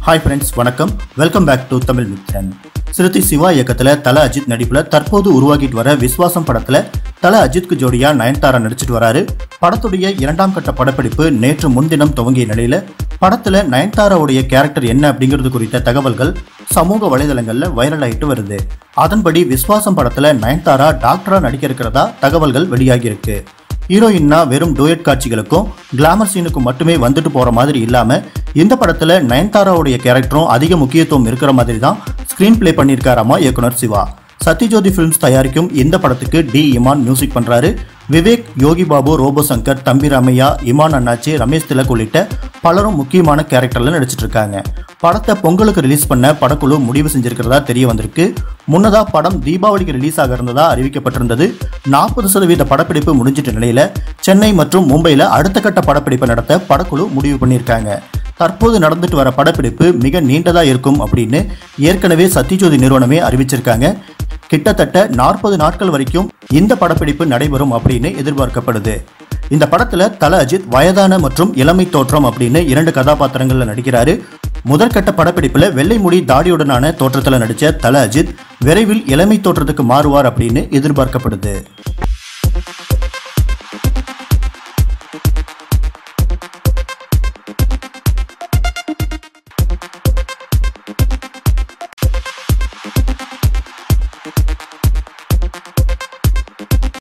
hi friends வணக்கம் welcome back to Tamil Mithran Siruthai Siva இயக்கத்துல தல அஜித் நடிப்புல தற்போது உருவாக்கிட்டு வர விஸ்வாசம் படத்துல தல அஜித்க்கு ஜோடியா நயன்தாரா நடிச்சிட்டு வராரு படத்துடைய இரண்டாம் கட்ட படப்பிடிப்பு நேற்று முன்தினம் துவங்கிய நிலையில படத்துல நயன்தாராவுடைய கேரக்டர் என்ன அப்படிங்கிறது குறித்த தகவல்கள் சமூக வலைதளங்கள்ல வைரல் ஆயிட்டு வருது அதன்படி விஸ்வாசம் படத்துல நயன்தாரா டாக்டரா நடிக்க இருக்கிறதா தகவல்கள் வெளியாகி இருக்கு ஹீரோயின்னா வெறும் டூயட் காட்சிகளுக்கும் கிளாமர் சீனுக்கும் மட்டுமே வந்துட்டு போற மாதிரி இல்லாம இந்த படத்துல நயன்தாராவுடைய கேரக்டரும் அதிக முக்கியத்துவம் இருக்கிற மாதிரி தான் ஸ்கிரீன் பிளே பண்ணியிருக்காராமா இயக்குனர் சிவா சத்யஜோதி ஃபிலிம்ஸ் தயாரிக்கும் இந்த படத்துக்கு டி இமான் மியூசிக் பண்றாரு விவேக் யோகி பாபு ரோபோ சங்கர் தம்பி ராமையா இமான் அண்ணாச்சி ரமேஷ் திலக் உள்ளிட்ட பலரும் முக்கியமான கேரக்டர்ல நடிச்சிட்டு இருக்காங்க படத்தை பொங்கலுக்கு ரிலீஸ் பண்ண படக்குழு முடிவு செஞ்சிருக்கிறதா தெரிய வந்திருக்கு முன்னதா படம் தீபாவளிக்கு ரிலீஸ் ஆக இருந்ததா அறிவிக்கப்பட்டிருந்தது நாற்பது சதவீத படப்பிடிப்பு முடிஞ்சிட்ட நிலையில சென்னை மற்றும் மும்பைல அடுத்த கட்ட படப்பிடிப்பை நடத்த படக்குழு முடிவு பண்ணியிருக்காங்க தற்போது நடந்துட்டு வர படப்பிடிப்பு மிக நீண்டதா இருக்கும் அப்படின்னு ஏற்கனவே சத்யஜோதி நிறுவனமே அறிவிச்சிருக்காங்க கிட்டத்தட்ட நாற்பது நாட்கள் வரைக்கும் இந்த படப்பிடிப்பு நடைபெறும் அப்படின்னு எதிர்பார்க்கப்படுது இந்த படத்துல தல அஜித் வயதான மற்றும் இளமை தோற்றம் அப்படின்னு இரண்டு கதாபாத்திரங்கள்ல நடிக்கிறாரு முதற்கட்ட படப்பிடிப்புல வெள்ளை முடி தாடியுடனான தோற்றத்துல நடிச்ச தல அஜித் விரைவில் இளமை தோற்றத்துக்கு மாறுவார் அப்படின்னு எதிர்பார்க்கப்படுது